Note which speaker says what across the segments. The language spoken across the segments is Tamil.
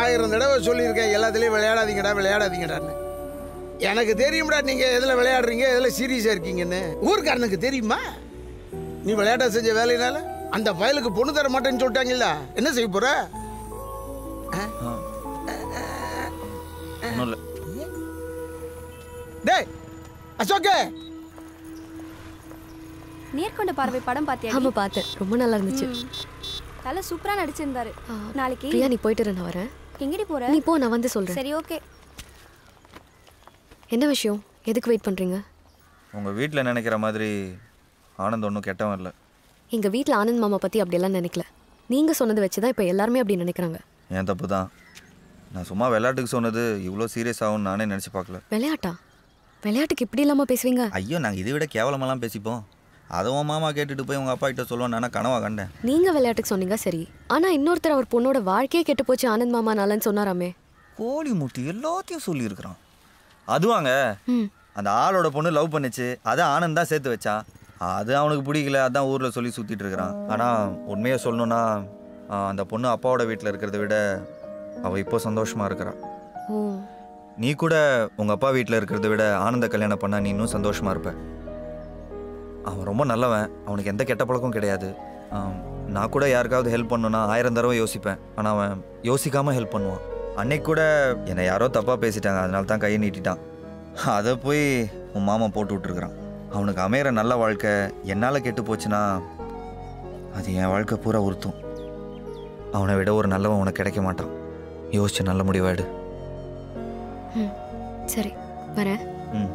Speaker 1: ஆயிரம் தடவை சொல்லியிருக்கேன் எல்லாத்துலேயும் விளையாடாதீங்கடா விளையாடாதீங்கடான்னு எனக்கு தெரியும்டா நீங்கள் எதில் விளையாடுறீங்க எதில் சீரியஸாக இருக்கீங்கன்னு ஊருக்காரனுக்கு தெரியுமா நீ விளையாட்ட செஞ்ச வேலையினால அந்த பயலுக்கு பொண்ணு தர மாட்டேன்னு சொல்லிட்டாங்கல்ல என்ன செய்ய போற
Speaker 2: ஒன்றும் இல்லை
Speaker 1: டேய் அசோக்கே
Speaker 3: நேர்கொண்ட பார்வை படம் பாத்தியா
Speaker 4: ஆமா பார்த்தேன் ரொம்ப நல்லா இருந்துச்சு
Speaker 3: தலை சூப்பரா நடிச்சிருந்தாரு நாளைக்கு
Speaker 4: பிரியா நீ போயிட்டு இரு, நான் வரேன்
Speaker 3: எங்கடி போற
Speaker 4: நீ போ நான் வந்து சொல்றேன்
Speaker 3: சரி ஓகே
Speaker 4: என்ன விஷயம் எதுக்கு வெயிட் பண்றீங்க
Speaker 2: உங்கள் வீட்டில் நினைக்கிற மாதிரி ஆனந்த் ஒன்றும் கெட்டவன் இல்லை
Speaker 4: எங்க வீட்ல ஆனந்த் மாமா பத்தி அப்படியெல்லாம் நினைக்கல நீங்க சொன்னதை வச்சு தான் இப்போ எல்லாருமே அப்படி நினைக்கிறாங்க
Speaker 2: என் தப்பு தான் நான் சும்மா விளையாட்டுக்கு சொன்னது இவ்வளோ சீரியஸ் ஆகும்னு நானே நினச்சி பார்க்கல
Speaker 4: விளையாட்டா விளையாட்டுக்கு இப்படி இல்லாம பேசுவீங்க
Speaker 2: ஐயோ நாங்கள் இதை விட கேவலமெல்லாம் பேசிப்போம் அதை உன் மாமா கேட்டுட்டு போய் உங்கள் அப்பா கிட்ட சொல்லுவேன் நானே கனவா கண்டேன்
Speaker 4: நீங்க விளையாட்டுக்கு சொன்னீங்க சரி ஆனா இன்னொருத்தர் அவர் பொண்ணோட வாழ்க்கையே கெட்டு போச்சு ஆனந்த் மாமா நாளன்னு சொன்னாராமே
Speaker 2: கோழி முட்டி எல்லாத்தையும் சொல்லியிருக்கிறான் அதுவாங்க
Speaker 4: ம்
Speaker 2: அந்த ஆளோட பொண்ணு லவ் பண்ணுச்சு அதை ஆனந்த் தான் சேர்த்து வச்சான் அது அவனுக்கு பிடிக்கல அதான் ஊரில் சொல்லி சுற்றிட்டு இருக்கிறான் ஆனால் உண்மையை சொல்லணும்னா ஆ, அந்த பொண்ணு அப்பாவோட வீட்டில் இருக்கிறத விட அவள் இப்போ சந்தோஷமாக இருக்கிறா
Speaker 4: ஓ
Speaker 2: நீ கூட உங்கள் அப்பா வீட்டில் இருக்கிறத விட ஆனந்த கல்யாணம் பண்ணால் நீ இன்னும் சந்தோஷமாக இருப்ப அவன் ரொம்ப நல்லவன் அவனுக்கு எந்த கெட்ட பழக்கம் கிடையாது ஆம், நான் கூட யாருக்காவது ஹெல்ப் பண்ணணும்னா ஆயிரம் தடவை யோசிப்பேன் ஆனால் அவன் யோசிக்காமல் ஹெல்ப் பண்ணுவான் அன்னைக்கு கூட என்னை யாரோ தப்பாக பேசிட்டாங்க அதனால தான் கையை நீட்டிட்டான் அதை போய் உன் மாமா போட்டு விட்டுருக்குறான் அவனுக்கு அமையிற நல்ல வாழ்க்கை என்னால் கெட்டு போச்சுன்னா அது என் வாழ்க்கை பூரா உறுத்தும் அவனை விட ஒரு நல்லவன் உனக்கு கிடைக்க மாட்டான் யோசிச்சு நல்ல முடிவாடு
Speaker 4: ம் சரி வரேன்
Speaker 2: ம்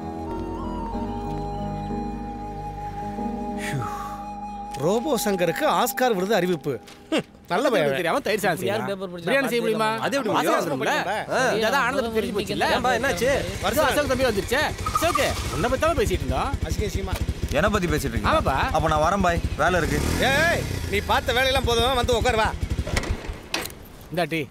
Speaker 1: ரோபோ சங்கருக்கு ஆஸ்கார் விருது அறிவிப்பு ஹம், நல்ல பையன்
Speaker 5: தெரியாம தயிர் சாதம்
Speaker 6: யார்
Speaker 5: செய்யலாம்.
Speaker 6: paper படிச்சா
Speaker 5: பிரியாணி செய்ய முடியுமா
Speaker 6: அது எப்படி
Speaker 5: ஆசை
Speaker 6: முடியும்?
Speaker 5: ஆசைப்படும்ல?
Speaker 1: ஆ.
Speaker 5: இதான் ஆனந்தத்துக்கு தெரிஞ்சு போச்சுல்ல?
Speaker 6: ஏன்பா என்னாச்சு
Speaker 5: வருஷம் அசோக் தம்பி வந்துருச்சே அசோக்கு உன்னை பத்தி தான் பேசிட்டு இருந்தோம்
Speaker 1: அசிங்கசியமா
Speaker 2: என்னை பற்றி பேசிட்டு இருக்கீங்க
Speaker 5: ஆமாப்பா.
Speaker 2: அப்போ நான் வரேன் பாய் வேலை இருக்கு
Speaker 1: ஏய் நீ பார்த்த வேலையெல்லாம் போதும் வந்து உட்கார் வா
Speaker 5: இந்த டீ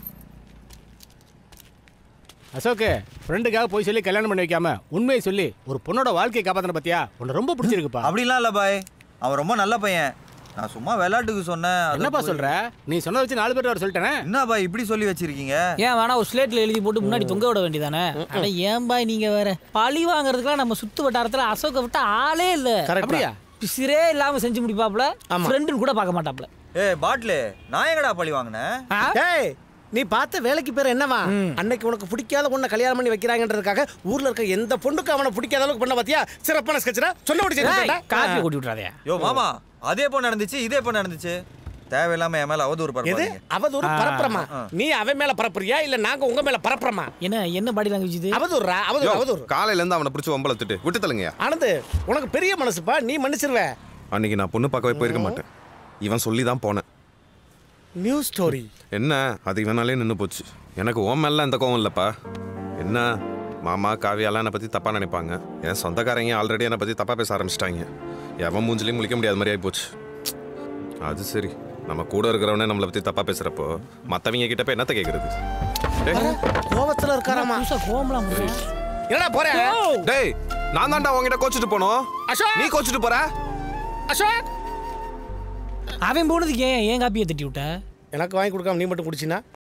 Speaker 5: அசோக்கு ஃப்ரெண்டுக்காக போய் சொல்லி கல்யாணம் பண்ணி வைக்காம உண்மையை சொல்லி ஒரு பொண்ணோட வாழ்க்கையை காப்பாத்தின பத்தியா உன்னை ரொம்ப பிடிச்சிருக்குப்பா
Speaker 2: அப்படிலாம் இல்லை பாய் அவன் ரொம்ப நல்ல பையன் நான் சும்மா விளையாட்டுக்கு சொன்னேன் அதை
Speaker 5: என்னப்பா
Speaker 2: போய்-
Speaker 5: சொல்ற நீ சொன்னதை வச்சு நாலு பேர் வர சொல்லிட்டேனே
Speaker 2: என்ன பாய் இப்படி சொல்லி வச்சிருக்கீங்க
Speaker 6: ஏன் வேணா ஒரு ஸ்லேட்ல எழுதி போட்டு முன்னாடி தொங்க விட வேண்டியதானே அட ஏன் பாய் நீங்க வேற பழி வாங்குறதுக்குலாம் நம்ம சுத்து வட்டாரத்துல அசோக்க விட்ட ஆளே இல்ல
Speaker 5: அப்படியா
Speaker 6: பிசிரே இல்லாம செஞ்சு முடிப்பாப்ல ஃப்ரெண்டுன்னு கூட பார்க்க மாட்டாப்ல
Speaker 2: ஏய் பாட்லு நான் எங்கடா பழி வாங்கினேன்
Speaker 6: ஆ?
Speaker 1: ஏய் நீ பார்த்த வேலைக்கு பேர் என்னவா அன்னைக்கு உனக்கு பிடிக்காத பொண்ணை கல்யாணம் பண்ணி வைக்கிறாங்கன்றதுக்காக ஊர்ல இருக்க எந்த பொண்ணுக்கும் அவனை பிடிக்காத அளவுக்கு பண்ண பாத்தியா சிறப்பான ஸ்கெட்ச்ரா சொல்ல
Speaker 6: ஏய்,
Speaker 1: முடிச்சு
Speaker 6: காப்பி கொட்டி விட்றாதே
Speaker 2: யோ மாமா அதே எப்போ நடந்துச்சு இதே எப்போ நடந்துச்சு தேவையில்லாம என் மேல அவதூறு
Speaker 1: எது
Speaker 2: பரப்பாதீங்க
Speaker 1: அவதூறு பரப்புறமா நீ அவன் மேல பரப்புறியா இல்ல நாங்க உங்க மேல பரப்புறமா
Speaker 6: என்ன என்ன பாடி லாங்குவேஜ் இது
Speaker 1: அவதூறா அவதூறு அவதூறு
Speaker 7: காலையில இருந்து அவனை பிடிச்சி ஒம்பளத்துட்டு விட்டு தள்ளுங்கயா
Speaker 1: ஆனந்து உனக்கு பெரிய மனசுப்பா நீ மன்னிச்சிருவ
Speaker 7: அன்னைக்கு நான் பொண்ணு பார்க்கவே போயிருக்க மாட்டேன் இவன் சொல்லி தான் போனேன்
Speaker 1: நியூ ஸ்டோரி
Speaker 7: என்ன அது இவனாலே நின்று போச்சு எனக்கு ஓன் மேலாம் எந்த கோவம் இல்லைப்பா என்ன மாமா காவியாலாம் என்னை பற்றி தப்பாக நினைப்பாங்க என் சொந்தக்காரங்க ஆல்ரெடி என்னை பற்றி தப்பாக பேச ஆரம்பிச்சிட்டாங்க எவன் மூஞ்சிலையும் முழிக்க முடியாத மாதிரி ஆகி போச்சு அது சரி நம்ம கூட இருக்கிறவனே நம்மளை பற்றி தப்பாக பேசுகிறப்போ மற்றவங்க கிட்ட போய் என்னத்த கேட்குறது
Speaker 1: கோவத்துல இருக்காராமா
Speaker 6: புதுசா கோவம்லாம் முடியும்
Speaker 1: என்னடா போற
Speaker 7: டேய் நான் தான்டா உங்ககிட்ட கோச்சிட்டு போனோம்
Speaker 1: அசோக்
Speaker 7: நீ கோச்சிட்டு போற
Speaker 1: அசோக்
Speaker 6: அவன் போனதுக்கு ஏன் ஏன் காப்பியை தட்டி விட்ட
Speaker 1: எனக்கு வாங்கி கொடுக்காம நீ மட்டும் குடிச்சினா